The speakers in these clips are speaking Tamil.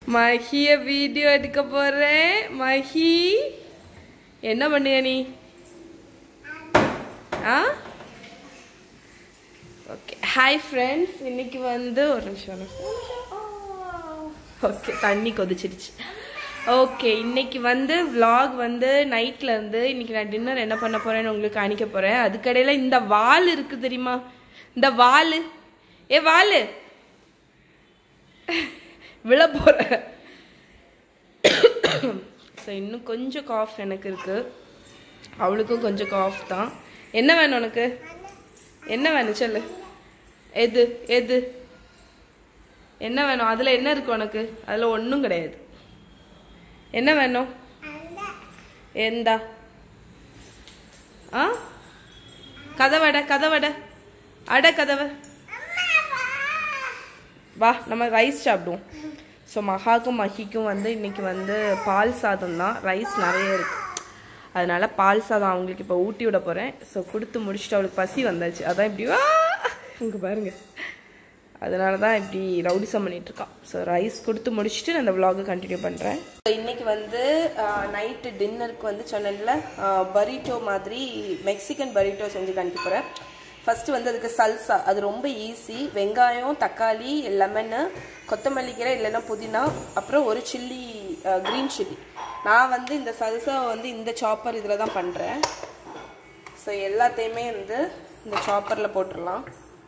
மஹிய வீடியோ எடுக்க போறேன் மஹி என்ன பண்ணுய நீ ஆ ஓகே ஹாய் ஃப்ரெண்ட்ஸ் இன்னைக்கு வந்து ஒரு நிமிஷம் ஓகே தண்ணி கொதிச்சிருச்சு ஓகே இன்னைக்கு வந்து vlog வந்து நைட்ல இருந்து இன்னைக்கு நான் டின்னர் என்ன பண்ண போறேன்னு உங்களுக்கு காணிக்க போறேன் அதுக்கடையில இந்த வால் இருக்கு தெரியுமா இந்த வால் ஏ வால் விழ போற ஸோ இன்னும் கொஞ்சம் காஃப் எனக்கு இருக்கு அவளுக்கும் கொஞ்சம் காஃப் தான் என்ன வேணும் உனக்கு என்ன வேணும் சொல்லு எது எது என்ன வேணும் அதில் என்ன இருக்கு உனக்கு அதில் ஒன்றும் கிடையாது என்ன வேணும் எந்தா ஆ கதவட கதவட அட கதவை வா நம்ம ரைஸ் சாப்பிடுவோம் ஸோ மகாக்கும் மஹிக்கும் வந்து இன்னைக்கு வந்து பால் சாதம் தான் ரைஸ் நிறைய இருக்கு அதனால பால் சாதம் அவங்களுக்கு இப்போ ஊட்டி விட போகிறேன் ஸோ கொடுத்து முடிச்சுட்டு அவளுக்கு பசி வந்தாச்சு அதான் இப்படி வா இங்கே பாருங்க அதனால தான் இப்படி ரவுடிசம் பண்ணிட்டு இருக்கான் ஸோ ரைஸ் கொடுத்து முடிச்சுட்டு நான் அந்த vlog கண்டினியூ பண்ணுறேன் இன்னைக்கு வந்து நைட்டு டின்னருக்கு வந்து சொன்னேன்ல பரீட்டோ மாதிரி மெக்சிகன் பரீட்டோ செஞ்சு காணிக்க போகிறேன் ஃபர்ஸ்ட் வந்து அதுக்கு சல்சா அது ரொம்ப ஈஸி வெங்காயம் தக்காளி லெமனு கொத்தமல்லி கீரை இல்லைன்னா புதினா அப்புறம் ஒரு சில்லி க்ரீன் சில்லி நான் வந்து இந்த சல்சாவை வந்து இந்த சாப்பர் இதில் தான் பண்ணுறேன் ஸோ எல்லாத்தையுமே வந்து இந்த சாப்பரில் போட்டுடலாம்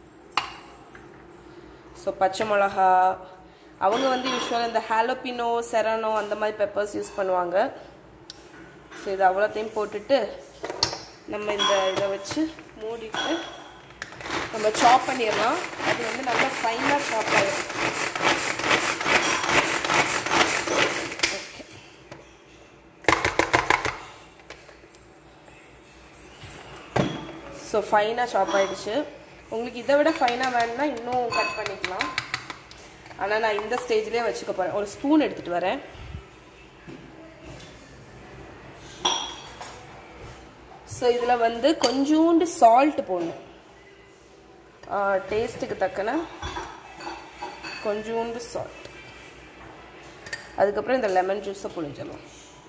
ஸோ பச்சை மிளகா அவங்க வந்து யூஸ்வலாக இந்த ஹாலோபினோ செரானோ அந்த மாதிரி பெப்பர்ஸ் யூஸ் பண்ணுவாங்க ஸோ இது அவ்வளோத்தையும் போட்டுட்டு நம்ம இந்த இதை வச்சு மூடிட்டு நம்ம சாப் பண்ணிடலாம் அது வந்து நல்லா ஃபைனாக சாப் ஆகிடும் ஓகே ஸோ ஃபைனாக சாப் ஆயிடுச்சு உங்களுக்கு இதை விட ஃபைனாக வேணும்னா இன்னும் கட் பண்ணிக்கலாம் ஆனால் நான் இந்த ஸ்டேஜ்லேயே வச்சுக்க போகிறேன் ஒரு ஸ்பூன் எடுத்துகிட்டு வரேன் ஸோ இதில் வந்து கொஞ்சோண்டு சால்ட் போடணும் டேஸ்ட்டுக்கு தக்கன கொஞ்சோண்டு சால்ட் அதுக்கப்புறம் இந்த லெமன் ஜூஸை புழிஞ்சிடலாம்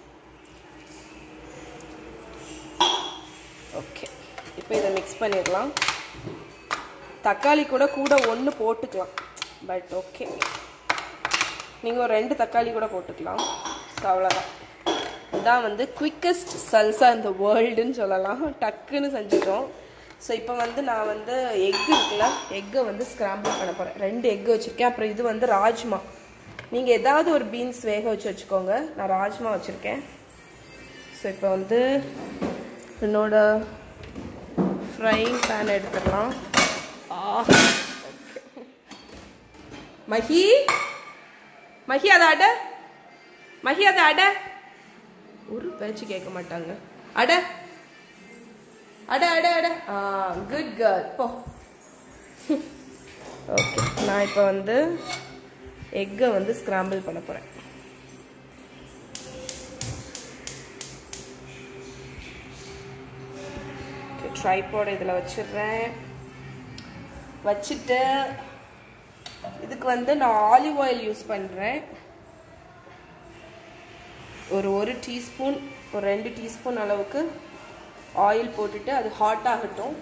ஓகே இப்போ இதை மிக்ஸ் பண்ணிடலாம் தக்காளி கூட கூட ஒன்று போட்டுக்கலாம் பட் ஓகே நீங்கள் ஒரு ரெண்டு தக்காளி கூட போட்டுக்கலாம் ஸோ அவ்வளோதான் இதான் வந்து குவிக்கஸ்ட் சல்சா இந்த வேர்ல்டுன்னு சொல்லலாம் டக்குன்னு செஞ்சுட்டோம் ஸோ இப்போ வந்து நான் வந்து எக் இருக்குல்ல எக்கை வந்து ஸ்க்ராம்பிள் பண்ண போகிறேன் ரெண்டு எக் வச்சுருக்கேன் அப்புறம் இது வந்து ராஜ்மா நீங்கள் ஏதாவது ஒரு பீன்ஸ் வேக வச்சு வச்சுக்கோங்க நான் ராஜ்மா வச்சுருக்கேன் ஸோ இப்போ வந்து என்னோட ஃப்ரைங் பேன் எடுத்துடலாம் மஹி மஹி அதை அட மஹி அதை அட ஒரு பேச்சு கேட்க மாட்டாங்க அட அட அட அட ஆ குட் கேர்ள் போ ஓகே நான் இப்போ வந்து எக்கை வந்து ஸ்க்ராம்பிள் பண்ண போகிறேன் ட்ரைபாட் இதில் வச்சிடுறேன் வச்சுட்டு இதுக்கு வந்து நான் ஆலிவ் ஆயில் யூஸ் பண்ணுறேன் ஒரு ஒரு டீஸ்பூன் ஒரு ரெண்டு டீஸ்பூன் அளவுக்கு ஆயில் போட்டுட்டு அது ஹாட் ஆகட்டும்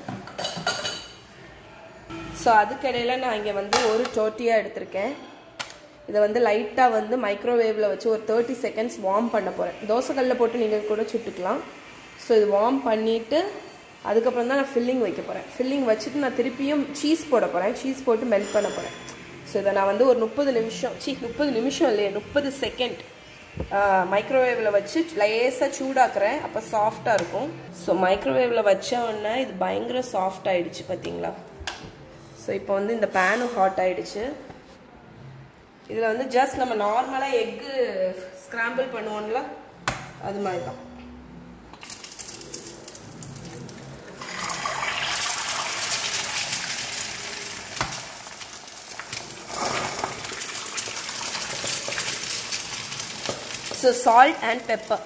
ஸோ அதுக்கிடையில் நான் இங்கே வந்து ஒரு டோட்டியாக எடுத்திருக்கேன் இதை வந்து லைட்டாக வந்து மைக்ரோவேவில் வச்சு ஒரு தேர்ட்டி செகண்ட்ஸ் வார்ம் பண்ண போகிறேன் தோசைக்கல்லில் போட்டு நீங்கள் கூட சுட்டுக்கலாம் ஸோ இது வார்ம் பண்ணிவிட்டு அதுக்கப்புறம் தான் நான் ஃபில்லிங் வைக்க போகிறேன் ஃபில்லிங் வச்சுட்டு நான் திருப்பியும் சீஸ் போட போகிறேன் சீஸ் போட்டு மெல்ட் பண்ண போகிறேன் ஸோ இதை நான் வந்து ஒரு முப்பது நிமிஷம் சீ முப்பது நிமிஷம் இல்லையே முப்பது செகண்ட் மைக்ரோவேவில் வச்சு லேசாக சூடாக்குறேன் அப்போ சாஃப்டாக இருக்கும் ஸோ மைக்ரோவேவில் வச்ச உடனே இது பயங்கர சாஃப்ட் ஆகிடுச்சு பார்த்தீங்களா ஸோ இப்போ வந்து இந்த பேனும் ஹாட் ஆகிடுச்சு இதில் வந்து ஜஸ்ட் நம்ம நார்மலாக எக்கு ஸ்க்ராம்பிள் பண்ணுவோம்ல அது மாதிரி தான் So salt and pepper.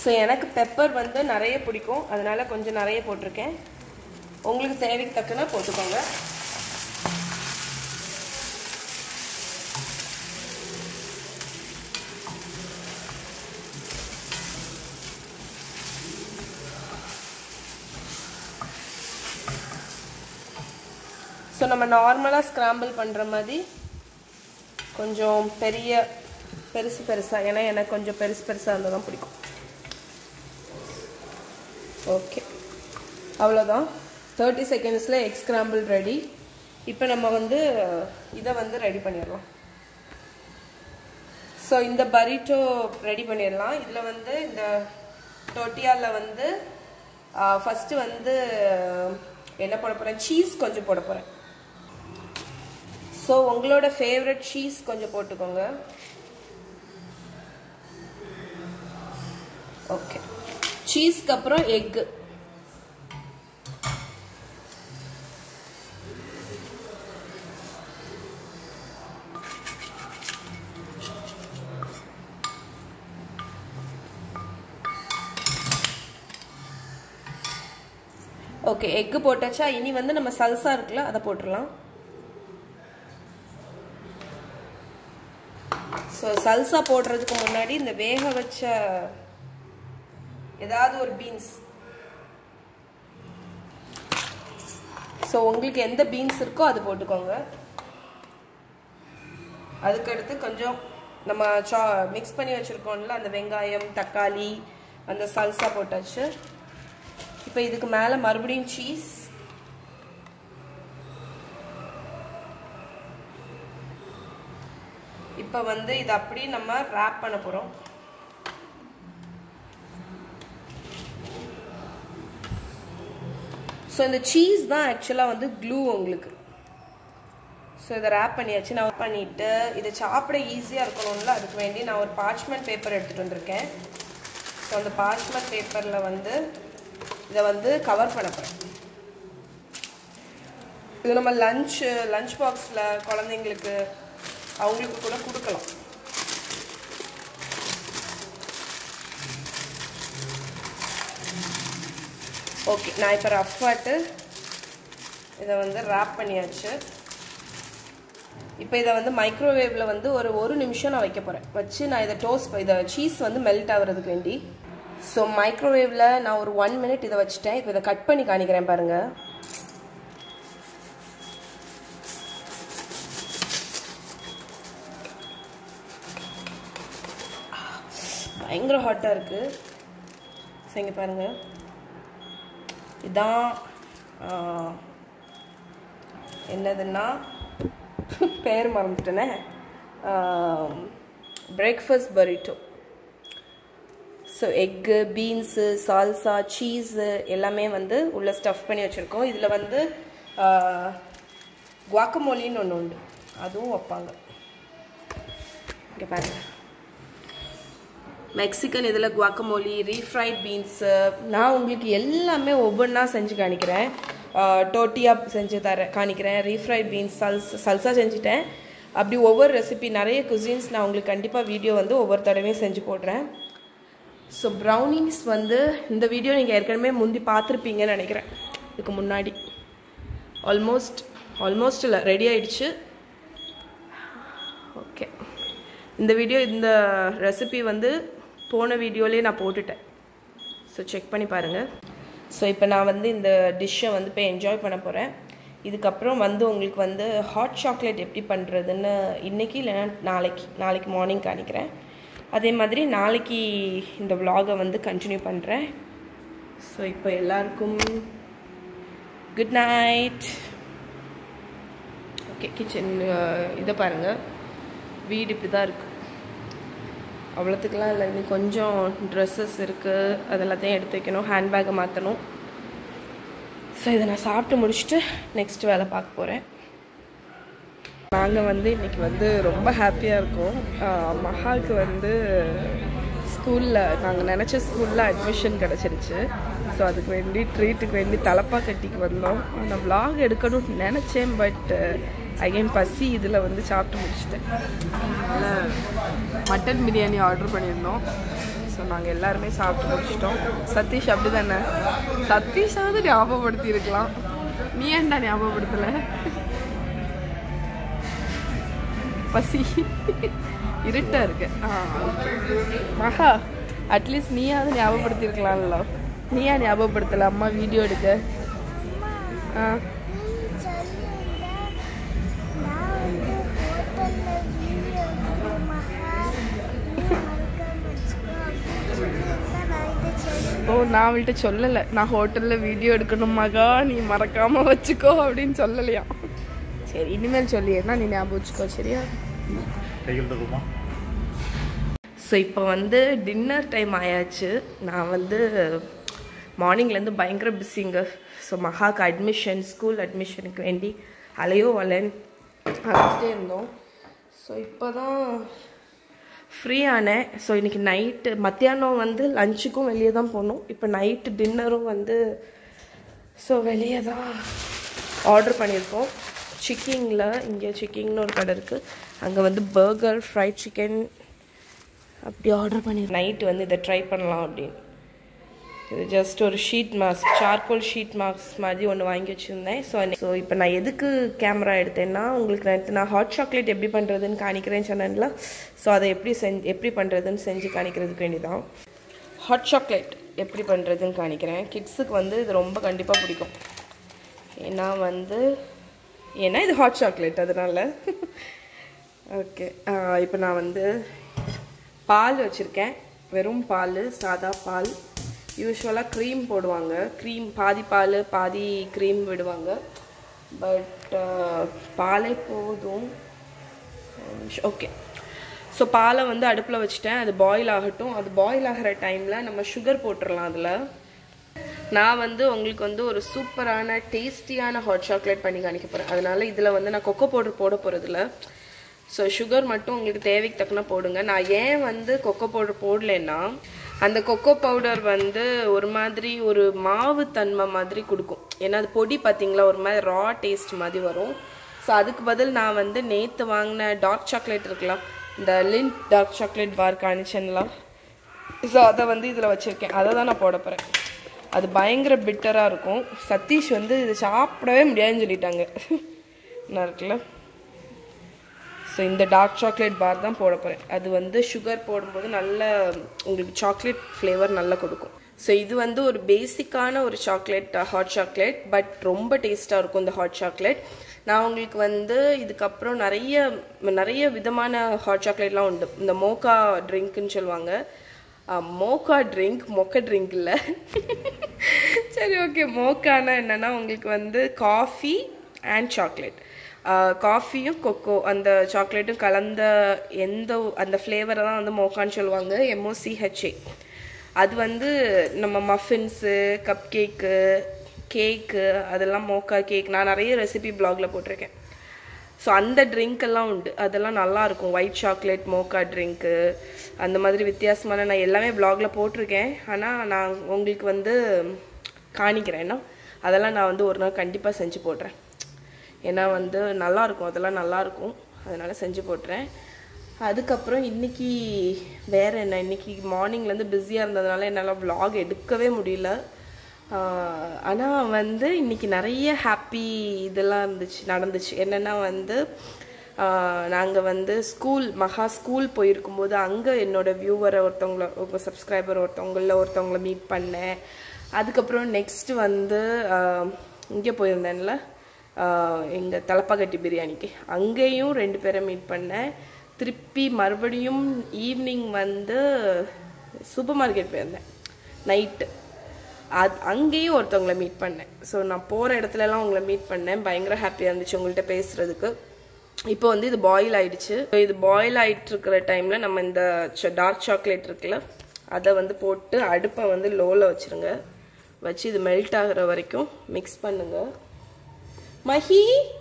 So எனக்கு பெப்பர் வந்து நிறைய பிடிக்கும் அதனால கொஞ்சம் நிறைய போட்டிருக்கேன் உங்களுக்கு தேவைக்கு தக்கன போட்டுக்கோங்க ஸோ நம்ம நார்மலாக ஸ்க்ராம்பிள் பண்ணுற மாதிரி கொஞ்சம் பெரிய பெருசு பெருசாக ஏன்னா எனக்கு கொஞ்சம் பெருசு பெருசாக இருந்தால் தான் பிடிக்கும் ஓகே அவ்வளோதான் தேர்ட்டி செகண்ட்ஸில் எக் ஸ்க்ராம்பிள் ரெடி இப்போ நம்ம வந்து இதை வந்து ரெடி பண்ணிடலாம் ஸோ இந்த பரிட்டோ ரெடி பண்ணிடலாம் இதில் வந்து இந்த டொட்டியாவில் வந்து ஃபஸ்ட்டு வந்து என்ன போட போகிறேன் சீஸ் கொஞ்சம் போட போகிறேன் ஸோ உங்களோட ஃபேவரட் சீஸ் கொஞ்சம் போட்டுக்கோங்க ஓகே சீஸ்க்கு அப்புறம் எக்கு ஓகே எக்கு போட்டாச்சா இனி வந்து நம்ம சல்சா இருக்குல்ல அதை போட்டுடலாம் ஸோ சல்சா போடுறதுக்கு முன்னாடி இந்த வேக வச்ச ஏதாவது ஒரு பீன்ஸ் ஸோ உங்களுக்கு எந்த பீன்ஸ் இருக்கோ அது போட்டுக்கோங்க அதுக்கடுத்து கொஞ்சம் நம்ம சா மிக்ஸ் பண்ணி வச்சுருக்கோம்ல அந்த வெங்காயம் தக்காளி அந்த சல்சா போட்டாச்சு இப்போ இதுக்கு மேலே மறுபடியும் சீஸ் இப்போ வந்து இது அப்படியே நம்ம ரேப் பண்ண போகிறோம் ஸோ இந்த சீஸ் தான் ஆக்சுவலாக வந்து க்ளூ உங்களுக்கு ஸோ இதை ரேப் பண்ணியாச்சு நான் பண்ணிவிட்டு இதை சாப்பிட ஈஸியாக இருக்கணும்ல அதுக்கு வேண்டி நான் ஒரு பார்ச்மெண்ட் பேப்பர் எடுத்துகிட்டு வந்திருக்கேன் ஸோ அந்த பார்ச்மெண்ட் பேப்பரில் வந்து இதை வந்து கவர் பண்ண போகிறேன் இது நம்ம லஞ்ச் லஞ்ச் பாக்ஸில் குழந்தைங்களுக்கு அவங்களுக்கு கூட கொடுக்கலாம் ஓகே நான் இப்போ ரஃப் ஆட்டு இதை வந்து ரேப் பண்ணியாச்சு இப்போ இதை வந்து மைக்ரோவேவில் வந்து ஒரு ஒரு நிமிஷம் நான் வைக்க போகிறேன் வச்சு நான் இதை டோஸ்ட் இதை சீஸ் வந்து மெல்ட் ஆகுறதுக்கு வேண்டி ஸோ மைக்ரோவேவில் நான் ஒரு ஒன் மினிட் இதை வச்சுட்டேன் இப்போ இதை கட் பண்ணி காணிக்கிறேன் பாருங்கள் பயங்கர ஹாட்டாக இருக்குது சரிங்க பாருங்கள் இதான் என்னதுன்னா பேர் மறந்துட்டேனே breakfast burrito so egg beans salsa cheese எல்லாமே வந்து உள்ளே ஸ்டஃப் பண்ணி வச்சுருக்கோம் இதில் வந்து குவாக்கமோலின்னு ஒன்று உண்டு அதுவும் வைப்பாங்க இங்கே பாருங்கள் மெக்சிகன் இதில் குவாக்கமோலி ரீஃப்ரைட் பீன்ஸு நான் உங்களுக்கு எல்லாமே ஒவ்வொன்றா செஞ்சு காணிக்கிறேன் டோட்டியா செஞ்சு தர காணிக்கிறேன் ரீஃப்ரைட் பீன்ஸ் சல்ஸ் சல்சா செஞ்சுட்டேன் அப்படி ஒவ்வொரு ரெசிபி நிறைய குசின்ஸ் நான் உங்களுக்கு கண்டிப்பாக வீடியோ வந்து ஒவ்வொரு தடவையும் செஞ்சு போடுறேன் ஸோ ப்ரௌனிஸ் வந்து இந்த வீடியோ நீங்கள் ஏற்கனவே முந்தி பார்த்துருப்பீங்கன்னு நினைக்கிறேன் இதுக்கு முன்னாடி ஆல்மோஸ்ட் ஆல்மோஸ்ட் இல்லை ரெடி ஆயிடுச்சு ஓகே இந்த வீடியோ இந்த ரெசிபி வந்து போன வீடியோலேயே நான் போட்டுட்டேன் ஸோ செக் பண்ணி பாருங்கள் ஸோ இப்போ நான் வந்து இந்த டிஷ்ஷை வந்து இப்போ என்ஜாய் பண்ண போகிறேன் இதுக்கப்புறம் வந்து உங்களுக்கு வந்து ஹாட் சாக்லேட் எப்படி பண்ணுறதுன்னு இன்றைக்கி இல்லைன்னா நாளைக்கு நாளைக்கு மார்னிங் காணிக்கிறேன் அதே மாதிரி நாளைக்கு இந்த vlog-அ வந்து கண்டினியூ பண்ணுறேன் ஸோ இப்போ எல்லாருக்கும் குட் நைட் ஓகே கிச்சன் இதை பாருங்கள் வீடு இப்படி தான் இருக்குது அவ்வளோத்துக்குலாம் இல்லை இன்னும் கொஞ்சம் ட்ரெஸ்ஸஸ் இருக்குது அதெல்லாத்தையும் எடுத்து வைக்கணும் ஹேண்ட்பேக்கை மாற்றணும் ஸோ இதை நான் சாப்பிட்டு முடிச்சுட்டு நெக்ஸ்ட் வேலை பார்க்க போகிறேன் நாங்கள் வந்து இன்றைக்கி வந்து ரொம்ப ஹாப்பியாக இருக்கோம் ஆஹ் மகாவுக்கு வந்து ஸ்கூலில் நாங்கள் நினச்ச ஸ்கூலில் அட்மிஷன் கிடச்சிருச்சு ஸோ அதுக்கு வேண்டி ட்ரீட்டுக்கு வேண்டி தலப்பா கட்டிக்கு வந்தோம் நான் vlog எடுக்கணும்னு நினச்சேன் பட் அகைன் பசி இதில் வந்து சாப்பிட்டு முடிச்சிட்டேன் மட்டன் பிரியாணி ஆர்டர் பண்ணியிருந்தோம் ஸோ நாங்கள் எல்லாருமே சாப்பிட்டு முடிச்சிட்டோம் சதீஷ் அப்படி தானே சதீஷாவது ஞாபகப்படுத்தி இருக்கலாம் நீ ஏன்டா ஞாபகப்படுத்தலை பசி இருட்டா இருக்கு ஆ okay. மகா அட்லீஸ்ட் நீயாவது ஞாபகப்படுத்தியிருக்கலாம்ல நீயா ஞாபகப்படுத்தல அம்மா வீடியோ எடுக்க ஆ ஓ நான் அவள்கிட்ட சொல்லலை நான் ஹோட்டலில் வீடியோ எடுக்கணும் மகா நீ மறக்காம வச்சுக்கோ அப்படின்னு சொல்லலையா சரி இனிமேல் சொல்லியேன்னா நீ ஞாபகம் வச்சுக்கோ சரியா கையில் இருக்குமா ஸோ இப்போ வந்து டின்னர் டைம் ஆயாச்சு நான் வந்து மார்னிங்லேருந்து பயங்கர பிஸிங்க ஸோ மகாக்கு அட்மிஷன் ஸ்கூல் அட்மிஷனுக்கு வேண்டி அலையோ வலன் அழைச்சிட்டே இருந்தோம் ஸோ இப்போ தான் ஃப்ரீ ஆனேன் ஸோ இன்னைக்கு நைட்டு மத்தியானம் வந்து லஞ்சுக்கும் வெளியே தான் போனோம் இப்போ நைட்டு டின்னரும் வந்து ஸோ வெளியே தான் ஆர்டர் பண்ணியிருக்கோம் சிக்கிங்கில் இங்கே சிக்கிங்னு ஒரு கடை இருக்குது அங்கே வந்து பர்கர் ஃப்ரைட் சிக்கன் அப்படி ஆர்டர் பண்ணி நைட்டு வந்து இதை ட்ரை பண்ணலாம் அப்படின்னு இது ஜஸ்ட் ஒரு sheet mask charcoal sheet mask மாதிரி ஒன்று வாங்கி வச்சுருந்தேன் ஸோ ஸோ இப்போ நான் எதுக்கு கேமரா எடுத்தேன்னா உங்களுக்கு நேற்று நான் ஹாட் சாக்லேட் எப்படி பண்ணுறதுன்னு காணிக்கிறேன்னு சொன்னேன்ல ஸோ அதை எப்படி செஞ்சு எப்படி பண்ணுறதுன்னு செஞ்சு காணிக்கிறதுக்கு வேண்டிதான் ஹாட் சாக்லேட் எப்படி பண்ணுறதுன்னு காணிக்கிறேன் கிட்ஸுக்கு வந்து இது ரொம்ப கண்டிப்பாக பிடிக்கும் ஏன்னா வந்து ஏன்னா இது ஹாட் சாக்லேட் அதனால ஓகே இப்போ நான் வந்து பால் வச்சுருக்கேன் வெறும் பால் சாதா பால் யூஸ்வலாக க்ரீம் போடுவாங்க க்ரீம் பாதி பால் பாதி க்ரீம் விடுவாங்க பட் பாலே போதும் ஓகே ஸோ பாலை வந்து அடுப்பில் வச்சுட்டேன் அது பாயில் ஆகட்டும் அது பாயில் ஆகிற டைமில் நம்ம சுகர் போட்டுடலாம் அதில் நான் வந்து உங்களுக்கு வந்து ஒரு சூப்பரான டேஸ்டியான ஹாட் சாக்லேட் பண்ணி காணிக்க போகிறேன் அதனால இதில் வந்து நான் கொக்கோ பவுடர் போட போகிறதில்ல ஸோ சுகர் மட்டும் உங்களுக்கு தேவைக்கு தக்கன போடுங்க நான் ஏன் வந்து கொக்கோ பவுடர் போடலைன்னா அந்த கொக்கோ பவுடர் வந்து ஒரு மாதிரி ஒரு மாவு தன்மை மாதிரி கொடுக்கும் ஏன்னா அது பொடி பார்த்தீங்களா ஒரு மாதிரி ரா டேஸ்ட் மாதிரி வரும் ஸோ அதுக்கு பதில் நான் வந்து நேற்று வாங்கின டார்க் சாக்லேட் இருக்கலாம் இந்த லிண்ட் டார்க் சாக்லேட் பார் காணிச்சன்லாம் ஸோ அதை வந்து இதில் வச்சுருக்கேன் அதை தான் நான் போட போகிறேன் அது பயங்கர பிட்டராக இருக்கும் சதீஷ் வந்து இது சாப்பிடவே முடியாதுன்னு சொல்லிட்டாங்க என்ன இருக்குல்ல ஸோ இந்த டார்க் சாக்லேட் பார் தான் போட போகிறேன் அது வந்து சுகர் போடும்போது நல்ல உங்களுக்கு சாக்லேட் ஃப்ளேவர் நல்லா கொடுக்கும் ஸோ இது வந்து ஒரு பேசிக்கான ஒரு சாக்லேட் ஹாட் சாக்லேட் பட் ரொம்ப டேஸ்ட்டாக இருக்கும் இந்த ஹாட் சாக்லேட் நான் உங்களுக்கு வந்து இதுக்கப்புறம் நிறைய நிறைய விதமான ஹாட் சாக்லேட்லாம் உண்டு இந்த மோக்கா ட்ரிங்க்குன்னு சொல்லுவாங்க மோக்கா ட்ரிங்க் மொக்க ட்ரிங்க் இல்லை சரி ஓகே மோக்கானா என்னென்னா உங்களுக்கு வந்து காஃபி அண்ட் சாக்லேட் காஃபியும் கொக்கோ அந்த சாக்லேட்டும் கலந்த எந்த அந்த ஃப்ளேவரை தான் வந்து மோக்கான்னு சொல்லுவாங்க எம்ஓசிஹெச்ஏ அது வந்து நம்ம மஃபின்ஸு கப் கேக்கு கேக்கு அதெல்லாம் மோக்கா கேக் நான் நிறைய ரெசிபி பிளாகில் போட்டிருக்கேன் ஸோ அந்த ட்ரிங்க் எல்லாம் உண்டு அதெல்லாம் நல்லா இருக்கும் ஒயிட் சாக்லேட் மோக்கா ட்ரிங்க்கு அந்த மாதிரி வித்தியாசமான நான் எல்லாமே பிளாக்ல போட்டிருக்கேன் ஆனால் நான் உங்களுக்கு வந்து காணிக்கிறேன் ஏன்னா அதெல்லாம் நான் வந்து ஒரு நாள் கண்டிப்பாக செஞ்சு போடுறேன் ஏன்னா வந்து நல்லாயிருக்கும் அதெல்லாம் நல்லாயிருக்கும் அதனால் செஞ்சு போட்டுறேன் அதுக்கப்புறம் இன்னைக்கு வேறு என்ன இன்னைக்கு மார்னிங்லேருந்து பிஸியாக இருந்ததுனால என்னால் vlog எடுக்கவே முடியல ஆனால் வந்து இன்னைக்கு நிறைய ஹாப்பி இதெல்லாம் இருந்துச்சு நடந்துச்சு என்னென்னா வந்து நாங்கள் வந்து ஸ்கூல் மகா ஸ்கூல் போயிருக்கும்போது அங்கே என்னோட வியூவரை ஒருத்தவங்கள ஒரு சப்ஸ்கிரைபர் ஒருத்தவங்கள ஒருத்தவங்கள மீட் பண்ணேன் அதுக்கப்புறம் நெக்ஸ்ட் வந்து இங்கே போயிருந்தேன்ல எங்கள் தலப்பாக்கட்டி பிரியாணிக்கு அங்கேயும் ரெண்டு பேரை மீட் பண்ணேன் திருப்பி மறுபடியும் ஈவினிங் வந்து சூப்பர் மார்க்கெட் போயிருந்தேன் நைட்டு அது அங்கேயும் ஒருத்தவங்கள மீட் பண்ணேன் ஸோ நான் போகிற இடத்துலலாம் உங்களை மீட் பண்ணேன் பயங்கர ஹாப்பியாக இருந்துச்சு உங்கள்கிட்ட பேசுகிறதுக்கு இப்போ வந்து இது பாயில் ஆயிடுச்சு So, இது பாயில் ஆயிட்டு இருக்கிற டைமில் நம்ம இந்த டார்க் சாக்லேட் இருக்குல்ல அதை வந்து போட்டு அடுப்பை வந்து லோவில் வச்சுருங்க வச்சு இது மெல்ட் ஆகுற வரைக்கும் மிக்ஸ் பண்ணுங்க மஹி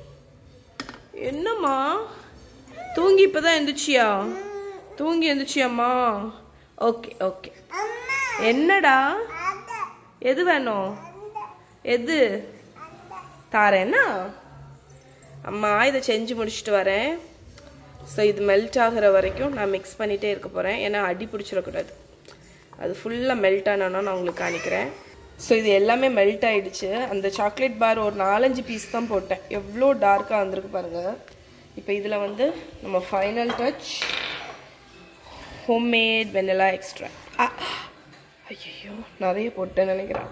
என்னம்மா தூங்கி இப்பதான் எந்திரிச்சியா தூங்கி எந்திரிச்சியாம்மா ஓகே ஓகே என்னடா எது வேணும் எது தாரேன்னா அம்மா இதை செஞ்சு முடிச்சுட்டு வரேன் ஸோ இது மெல்ட் ஆகுற வரைக்கும் நான் மிக்ஸ் பண்ணிகிட்டே இருக்க போகிறேன் ஏன்னா அடி பிடிச்சிடக்கூடாது அது ஃபுல்லாக மெல்ட் ஆனானா நான் உங்களுக்கு காணிக்கிறேன் ஸோ இது எல்லாமே மெல்ட் ஆயிடுச்சு அந்த சாக்லேட் பார் ஒரு நாலஞ்சு பீஸ் தான் போட்டேன் எவ்வளோ டார்க்காக வந்திருக்கு பாருங்கள் இப்போ இதில் வந்து நம்ம final touch homemade vanilla extra ஐயோ நிறைய போட்டேன்னு நினைக்கிறேன்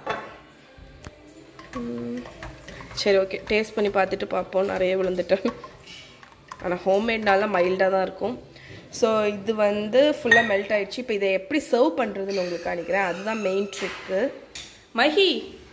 ம், சரி ஓகே டேஸ்ட் பண்ணி பார்த்துட்டு பார்ப்போம் நிறைய விழுந்துட்டேன் ஆனால் ஹோம்மேட்னால மைல்டாக தான் இருக்கும் ஸோ இது வந்து ஃபுல்லாக மெல்ட் ஆயிடுச்சு இப்போ இதை எப்படி சர்வ் பண்ணுறதுன்னு உங்களுக்கு காணிக்கிறேன் அதுதான் மெயின் ட்ரிக்கு மஹி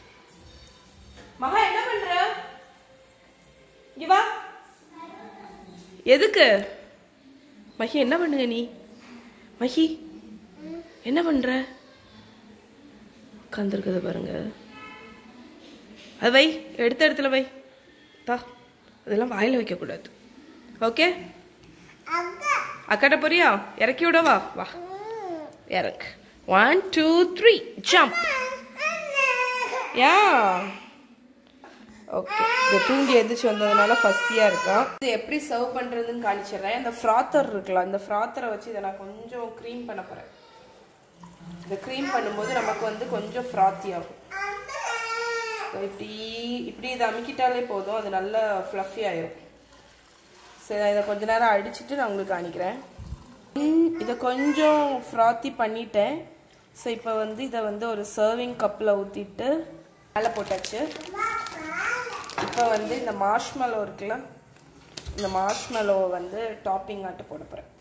மகா என்ன பண்ற இங்க வா எதுக்கு மஹி என்ன பண்ணுங்க நீ மஹி என்ன பண்ற உட்காந்துருக்குது பாருங்க அது வை எடுத்த இடத்துல வை தா அதெல்லாம் வாயில வைக்க கூடாது ஓகே அக்காட்ட போறியா இறக்கி விடவா வா இறக்கு one two three jump yeah okay இந்த தூங்கி எந்திரிச்சு வந்ததுனால ஃபஸ்டியாக இருக்கான் இது எப்படி சர்வ் பண்ணுறதுன்னு காணிச்சிடுறேன் இந்த ஃப்ராத்தர் இருக்குல்ல இந்த ஃப்ராத்தரை வச்சு இதை நான் கொஞ்சம் க்ரீம் பண்ண போகிறேன் இந்த க்ரீம் பண்ணும்போது நமக்கு வந்து கொஞ்சம் ஃப்ராத்தி ஆகும் So, இப்படி இப்படி இதை அமுக்கிட்டாலே போதும் அது நல்லா ஃப்ளஃபி ஆயிரும் சரி இதை கொஞ்ச நேரம் அடிச்சுட்டு நான் உங்களுக்கு காணிக்கிறேன் ம், இதை கொஞ்சம் ஃப்ராத்தி பண்ணிட்டேன் ஸோ இப்போ வந்து இதை வந்து ஒரு சர்விங் கப்பில் ஊற்றிட்டு மேலே போட்டாச்சு இப்போ வந்து இந்த மார்ஷ்மெலோ இருக்குல்ல இந்த மார்ஷ்மெலோவை வந்து டாப்பிங் ஆட்டு போட போகிறேன்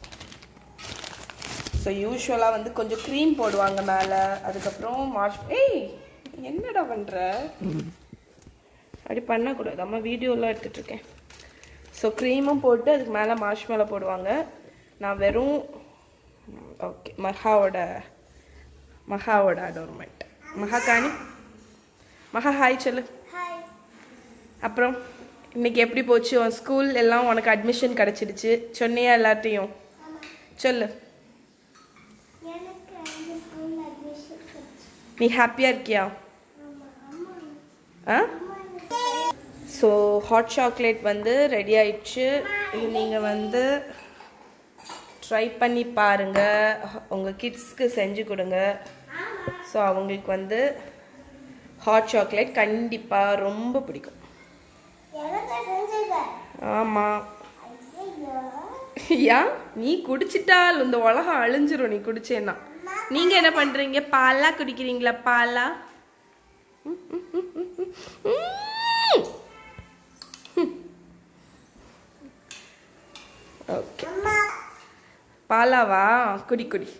ஸோ யூஸ்வலாக வந்து கொஞ்சம் க்ரீம் போடுவாங்க மேலே அதுக்கப்புறம் மார்ஷ் ஏய் என்னடா பண்ணுற அப்படி பண்ணக்கூடாது அம்மா வீடியோலாம் எடுத்துட்டு இருக்கேன் ஸோ க்ரீமும் போட்டு அதுக்கு மேலே மார்ஷ்மெலோ போடுவாங்க நான் வெறும் ஓகே மகாவோட மகாவோட அடோர்மெண்ட் மகா காணி மகா ஹாய் சொல்லு அப்புறம் இன்னைக்கு எப்படி போச்சு உன் ஸ்கூல் எல்லாம் உனக்கு அட்மிஷன் கிடச்சிடுச்சு சொன்னியா எல்லார்ட்டையும் சொல்லு எனக்கு அந்த ஸ்கூல் அட்மிஷன் நீ ஹாப்பியாக இருக்கியா ஆ ஸோ ஹாட் சாக்லேட் வந்து ரெடி ஆயிடுச்சு இது நீங்கள் வந்து ட்ரை பண்ணி பாருங்க உங்கள் கிட்ஸ்க்கு செஞ்சு கொடுங்க ஸோ அவங்களுக்கு வந்து ஹாட் சாக்லேட் கண்டிப்பாக ரொம்ப பிடிக்கும் எனக்கு செஞ்சது ஆமாம் ஐயோ யா நீ குடிச்சிட்டால் இந்த உலகம் அழிஞ்சிரும் நீ குடிச்சேன்னா நீங்க என்ன பண்றீங்க பாலா குடிக்கிறீங்களா பாலா ஓகே அம்மா பாலாவா குடி குடி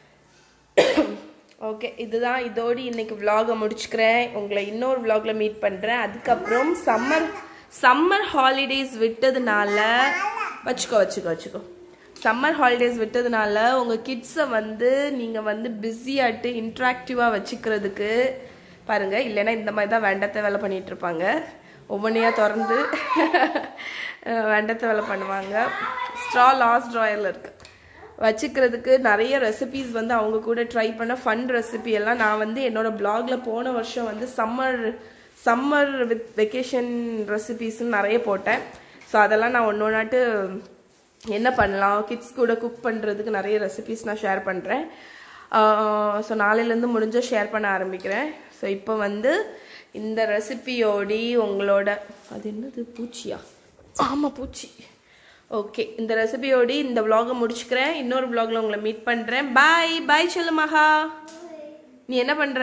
ஓகே இதுதான் இதோடு இன்னைக்கு vlog-அ முடிச்சுக்கிறேன் உங்களை இன்னொரு vlog-ல மீட் பண்ணுறேன் அதுக்கப்புறம் சம்மர் சம்மர் ஹாலிடேஸ் விட்டதுனால வச்சுக்கோ வச்சுக்கோ வச்சுக்கோ சம்மர் ஹாலிடேஸ் விட்டதுனால உங்கள் கிட்ஸை வந்து நீங்கள் வந்து பிஸியாட்டு இன்ட்ராக்டிவாக வச்சுக்கிறதுக்கு பாருங்கள் இல்லைன்னா இந்த மாதிரி தான் வேண்டாத்த வேலை பண்ணிட்டு இருப்பாங்க ஒவ்வொன்றையாக திறந்து வேண்டாத்த வேலை பண்ணுவாங்க ஸ்ட்ரா லாஸ்ட் ட்ராயரில் இருக்குது வச்சுக்கிறதுக்கு நிறைய ரெசிபிஸ் வந்து அவங்க கூட ட்ரை பண்ண ஃபன் ரெசிபி எல்லாம் நான் வந்து என்னோட பிளாக்ல போன வருஷம் வந்து சம்மர் சம்மர் வித் வெக்கேஷன் ரெசிபிஸ்ன்னு நிறைய போட்டேன் ஸோ அதெல்லாம் நான் ஒன்று ஒன்றாட்டு என்ன பண்ணலாம் கிட்ஸ் கூட குக் பண்ணுறதுக்கு நிறைய ரெசிபிஸ் நான் ஷேர் பண்ணுறேன் ஸோ நாளையிலேருந்து முடிஞ்ச ஷேர் பண்ண ஆரம்பிக்கிறேன் ஸோ இப்போ வந்து இந்த ரெசிபியோடி உங்களோட அது என்னது பூச்சியா ஆமாம் பூச்சி ஓகே இந்த ரெசிபியோடி இந்த vlog-அ முடிச்சுக்கிறேன் இன்னொரு vlog-ல உங்களை மீட் பண்ணுறேன் பாய் பாய் சொல்லு மகா நீ என்ன பண்ணுற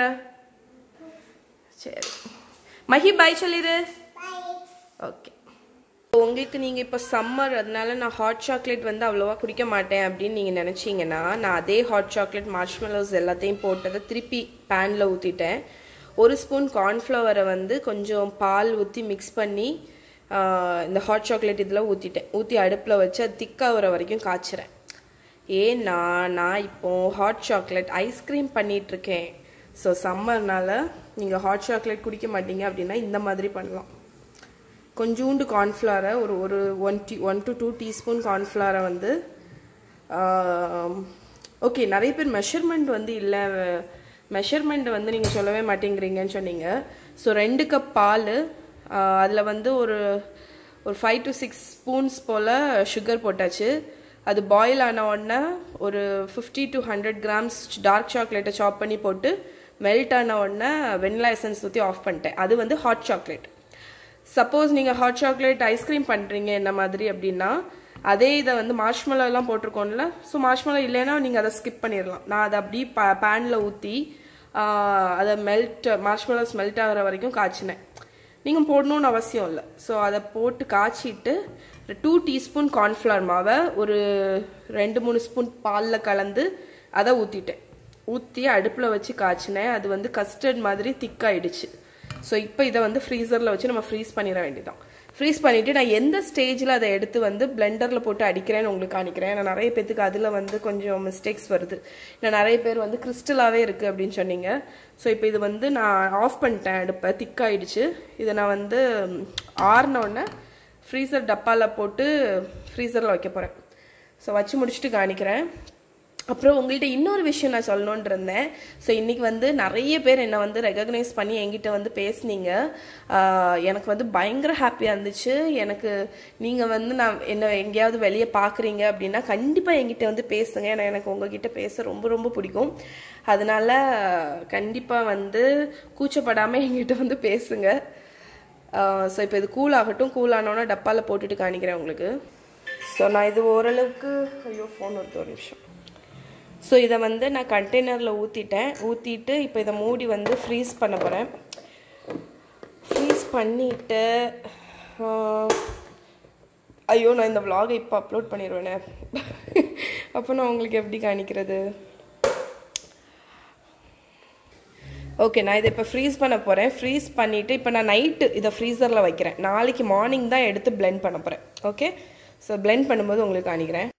சரி மஹி பாய் சொல்லிடு ஓகே உங்களுக்கு நீங்கள் இப்போ சம்மர் அதனால நான் ஹாட் சாக்லேட் வந்து அவ்வளோவா குடிக்க மாட்டேன் அப்படின்னு நீங்கள் நினச்சிங்கன்னா நான் அதே ஹாட் சாக்லேட் மார்ஷ்மெலோஸ் எல்லாத்தையும் போட்டதை திருப்பி பேனில் ஊற்றிட்டேன் ஒரு ஸ்பூன் கார்ன்ஃப்ளவரை வந்து கொஞ்சம் பால் ஊற்றி மிக்ஸ் பண்ணி ஆஹ், இந்த ஹாட் சாக்லேட் இதில் ஊற்றிட்டேன் ஊற்றி அடுப்பில் வச்சு அது திக்காகிற வரைக்கும் காய்ச்சுறேன் ஏன்னா நான் இப்போ ஹாட் சாக்லேட் ஐஸ்கிரீம் பண்ணிகிட்ருக்கேன் ஸோ சம்மர்னால நீங்கள் ஹாட் சாக்லேட் குடிக்க மாட்டீங்க அப்படின்னா இந்த மாதிரி பண்ணலாம் கொஞ்சூண்டு கார்ன்ஃப்ளவரை ஒரு ஒரு one T one to two teaspoon கார்ன்ஃப்ளவரை வந்து ஓகே நிறைய பேர் மெஷர்மெண்ட் வந்து இல்லை மெஷர்மெண்ட் வந்து நீங்கள் சொல்லவே மாட்டேங்கிறீங்கன்னு சொன்னீங்க ஸோ ரெண்டு கப் பால் அதில் வந்து ஒரு ஒரு ஃபைவ் டு சிக்ஸ் ஸ்பூன்ஸ் போல் சுகர் போட்டாச்சு அது பாயில் ஆன உடனே ஒரு fifty to hundred grams dark சாக்லேட்டை சாப் பண்ணி போட்டு மெல்ட் ஆன உடனே வெனிலா எசன்ஸ் ஊற்றி ஆஃப் பண்ணிட்டேன் அது வந்து ஹாட் சாக்லேட் சப்போஸ் நீங்கள் ஹாட் சாக்லேட் ஐஸ்கிரீம் பண்ணுறீங்க என்ன மாதிரி அப்படின்னா அதே இதை வந்து marshmallow எல்லாம் போட்டிருக்கோம்ல ஸோ மார்ஷ்மலோ இல்லைன்னா நீங்கள் அதை ஸ்கிப் பண்ணிடலாம் நான் அதை அப்படியே ப பேனில் ஊற்றி அதை மெல்ட் மார்ஷ்மலோஸ் மெல்ட் ஆகிற வரைக்கும் காய்ச்சினேன் நீங்கள் போடணும்னு அவசியம் இல்லை ஸோ அதை போட்டு காய்ச்சிட்டு டூ டீஸ்பூன் கார்ன்ஃப்ளவர் மாவை ஒரு ரெண்டு மூணு ஸ்பூன் பாலில் கலந்து அதை ஊற்றிட்டேன் ஊற்றி அடுப்பில் வச்சு காய்ச்சினேன் அது வந்து கஸ்டர்ட் மாதிரி திக்காயிடுச்சு ஸோ இப்போ இதை வந்து ஃப்ரீசரில் வச்சு நம்ம ஃப்ரீஸ் பண்ணிட வேண்டியதான் ஃப்ரீஸ் பண்ணிவிட்டு நான் எந்த ஸ்டேஜில் அதை எடுத்து வந்து பிளெண்டரில் போட்டு அடிக்கிறேன்னு உங்களுக்கு காணிக்கிறேன் நான் நிறைய பேத்துக்கு அதில் வந்து கொஞ்சம் மிஸ்டேக்ஸ் வருது நான் நிறைய பேர் வந்து கிறிஸ்டலாகவே இருக்குது அப்படின்னு சொன்னீங்க ஸோ இப்போ இது வந்து நான் ஆஃப் பண்ணிட்டேன் அடுப்பை திக்காயிடுச்சு இதை நான் வந்து ஆறினோடனே ஃப்ரீசர் டப்பாவில் போட்டு ஃப்ரீசரில் வைக்க போகிறேன் ஸோ வச்சு முடிச்சுட்டு காணிக்கிறேன் அப்புறம் உங்கள்கிட்ட இன்னொரு விஷயம் நான் சொல்லணும்னு இருந்தேன் ஸோ இன்னைக்கு வந்து நிறைய பேர் என்னை வந்து ரெகக்னைஸ் பண்ணி என்கிட்ட வந்து பேசுனீங்க ஆஹ் எனக்கு வந்து பயங்கர ஹாப்பியாக இருந்துச்சு எனக்கு நீங்கள் வந்து நான் என்ன எங்கேயாவது வெளியே பார்க்குறீங்க அப்படின்னா கண்டிப்பாக என்கிட்ட வந்து பேசுங்க ஏன்னா எனக்கு உங்ககிட்ட பேச ரொம்ப ரொம்ப பிடிக்கும் அதனால கண்டிப்பாக வந்து கூச்சப்படாமல் என்கிட்ட வந்து பேசுங்க ஸோ இப்போ இது கூல் ஆகட்டும் கூல் ஆனோன்னா டப்பாவில் போட்டுட்டு காணிக்கிறேன் உங்களுக்கு ஸோ நான் இது ஓரளவுக்கு ஐயோ ஃபோன் வருது ஒரு நிமிஷம் ஸோ இதை வந்து நான் கண்டெய்னரில் ஊற்றிட்டேன் ஊற்றிட்டு இப்போ இதை மூடி வந்து ஃப்ரீஸ் பண்ண போகிறேன் ஃப்ரீஸ் பண்ணிவிட்டு ஐயோ நான் இந்த vlog-ஐ இப்போ அப்லோட் பண்ணிடுவேனே அப்போ நான் உங்களுக்கு எப்படி காணிக்கிறது ஓகே நான் இதை இப்போ ஃப்ரீஸ் பண்ண போகிறேன் ஃப்ரீஸ் பண்ணிவிட்டு இப்போ நான் நைட்டு இதை ஃப்ரீசரில் வைக்கிறேன் நாளைக்கு மார்னிங் தான் எடுத்து blend பண்ண போகிறேன் ஓகே ஸோ blend பண்ணும்போது உங்களுக்கு காணிக்கிறேன்